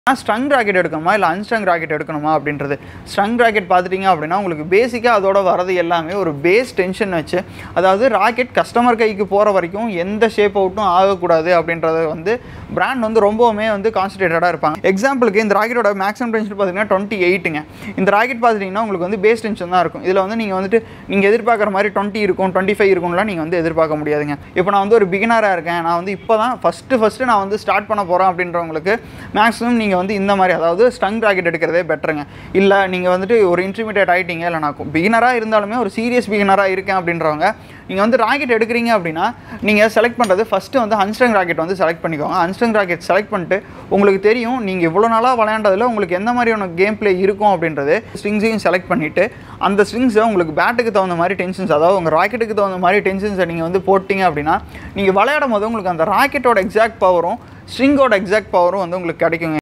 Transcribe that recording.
strung rocket எடுக்கணுமா இல்லை அன்ஸ்ட்ரங் rocket எடுக்கணுமா அப்படின்றது ஸ்ட்ரங் ராக்கெட் பார்த்துட்டிங்க அப்படின்னா உங்களுக்கு பேசிக்காக அதோட வரது எல்லாமே ஒரு பேஸ் டென்ஷன் வச்சு அதாவது ராக்கெட் கஸ்டமர் கைக்கு போகிற வரைக்கும் எந்த ஷேப் அவுட்டும் ஆகக்கூடாது அப்படின்றத வந்து பிராண்ட் வந்து ரொம்பவுமே வந்து கான்சன்ட்ரேட்டடாக இருப்பாங்க எக்ஸாம்பிளுக்கு இந்த ராக்கெட்டோட மேக்ஸிமம் டென்ஷன் பார்த்தீங்கன்னா டுவெண்ட்டி எயிட்டுங்க இந்த ராக்கெட் பார்த்துட்டிங்கன்னா உங்களுக்கு வந்து பேஸ் டென்ஷன் தான் இருக்கும் இதில் வந்து நீங்கள் வந்துட்டு நீங்கள் எதிர்பார்க்குற மாதிரி டுவெண்ட்டி இருக்கும் டுவெண்ட்டி ஃபைவ் இருக்கும்லாம் நீங்கள் வந்து எதிர்பார்க்க முடியாதுங்க இப்போ நான் வந்து ஒரு பிகினராக இருக்கேன் நான் வந்து இப்போ தான் ஃபஸ்ட்டு ஃபஸ்ட்டு நான் வந்து ஸ்டார்ட் பண்ண போகிறேன் அப்படின்றவங்களுக்கு மேக்ஸிமம் நீங்கள் வந்து இந்த மாதிரி அதாவது ஸ்ட்ரங் ராக்கெட் எடுக்கிறதே பெட்டருங்க இல்லை நீங்கள் வந்துட்டு ஒரு இன்டர்மீடியட் ஆகிட்டீங்க இல்லை நான் பிகினராக இருந்தாலுமே ஒரு சீரியஸ் பிகினராக இருக்கேன் அப்படின்றவங்க நீங்கள் வந்து ராக்கெட் எடுக்கிறீங்க அப்படின்னா நீங்கள் செலக்ட் பண்ணுறது ஃபஸ்ட்டு வந்து அன்ஸ்ட்ரங் ராக்கெட் வந்து செலக்ட் பண்ணிக்கோங்க அன்ஸ்ட்ரங் ராக்கெட் செலக்ட் பண்ணிட்டு உங்களுக்கு தெரியும் நீங்கள் இவ்வளோ நாளாக விளையாண்டதில் உங்களுக்கு எந்த மாதிரியான கேம் ப்ளே இருக்கும் அப்படின்றது ஸ்ட்ரிங்ஸையும் செலக்ட் பண்ணிவிட்டு அந்த ஸ்ட்ரிங்ஸை உங்களுக்கு பேட்டுக்கு தகுந்த மாதிரி டென்ஷன்ஸ் அதாவது உங்கள் ராக்கெட்டுக்கு தகுந்த மாதிரி டென்ஷன்ஸை நீங்கள் வந்து போட்டிங்க அப்படின்னா நீங்கள் விளையாடும் போது உங்களுக்கு அந்த ராக்கெட்டோட எக்ஸாக்ட் பவரும் ஸ்ட்ரிங்கோட எக்ஸாக்ட் பவரும் வந்து உங்களுக்கு கிடைக்குங்க